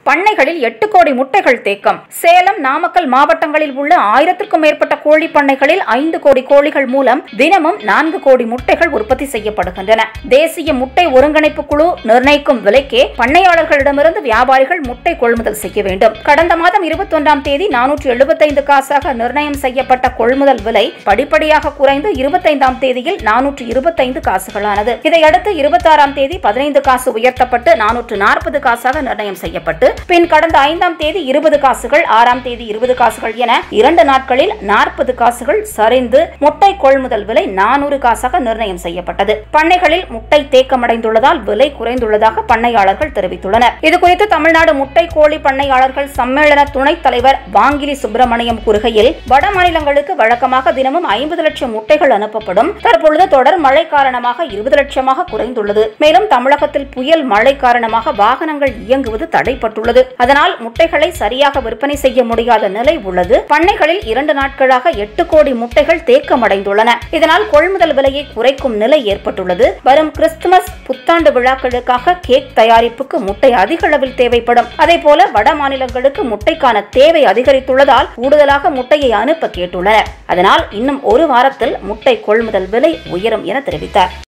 பண்ணைகளில் எட்டு கோடி முட்டைகள் தேக்கம் சேலம் நாமக்கல் மாவட்டங்களில் உள்ள ஆயிரத்திற்கும் மேற்பட்ட கோழி பண்ணைகளில் ஐந்து கோடி கோழிகள் மூலம் தினமும் நான்கு கோடி முட்டைகள் உற்பத்தி செய்யப்படுகின்றன தேசிய முட்டை ஒருங்கிணைப்பு குழு நிர்ணயிக்கும் விலைக்கே பண்ணையாளர்களிடமிருந்து வியாபாரிகள் முட்டை கொள்முதல் செய்ய வேண்டும் கடந்த மாதம் இருபத்தொன்றாம் தேதி நானூற்று எழுபத்தைந்து காசாக நிர்ணயம் செய்யப்பட்ட கொள்முதல் விலை படிப்படியாக குறைந்து இருபத்தைந்தாம் தேதியில் நானூற்று இருபத்தைந்து காசுகளானது இதையடுத்து இருபத்தாறாம் தேதி பதினைந்து காசு உயர்த்தப்பட்டு நானூற்று நாற்பது காசாக நிர்ணயம் செய்யப்பட்டு பின் கடந்த ஐந்தாம் தேதி இருபது காசுகள் ஆறாம் தேதி இருபது காசுகள் என இரண்டு நாட்களில் நாற்பது காசுகள் சரிந்து முட்டை கொள்முதல் விலை நானூறு காசாக நிர்ணயம் செய்யப்பட்டது பண்ணைகளில் முட்டை தேக்கமடைந்துள்ளதால் விலை குறைந்துள்ளதாக பண்ணையாளர்கள் தெரிவித்துள்ளனர் இதுகுறித்து தமிழ்நாடு முட்டை கோழி பண்ணையாளர்கள் சம்மேளன துணைத் தலைவர் வாங்கிலி சுப்பிரமணியம் கூறுகையில் வட மாநிலங்களுக்கு வழக்கமாக தினமும் ஐம்பது லட்சம் முட்டைகள் அனுப்பப்படும் தற்பொழுது தொடர் மழை காரணமாக இருபது லட்சமாக குறைந்துள்ளது மேலும் தமிழகத்தில் புயல் மழை காரணமாக வாகனங்கள் இயங்குவது தடைப்பட்டுள்ளது அதனால் முட்டைகளை சரியாக விற்பனை செய்ய முடியாத நிலை உள்ளது பண்ணைகளில் இரண்டு நாட்களாக எட்டு கோடி முட்டைகள் தேக்கமடைந்துள்ளன இதனால் கொள்முதல் விலையை குறைக்கும் நிலை ஏற்பட்டுள்ளது வரும் கிறிஸ்துமஸ் புத்தாண்டு விழாக்களுக்காக கேக் தயாரிப்புக்கு முட்டை அதிக அளவில் தேவைப்படும் அதேபோல வட மாநிலங்களுக்கு முட்டைக்கான தேவை அதிகரித்துள்ளதால் கூடுதலாக முட்டையை அனுப்ப கேட்டுள்ளனர் அதனால் இன்னும் ஒரு வாரத்தில் முட்டை கொள்முதல் விலை உயரும் என தெரிவித்தார்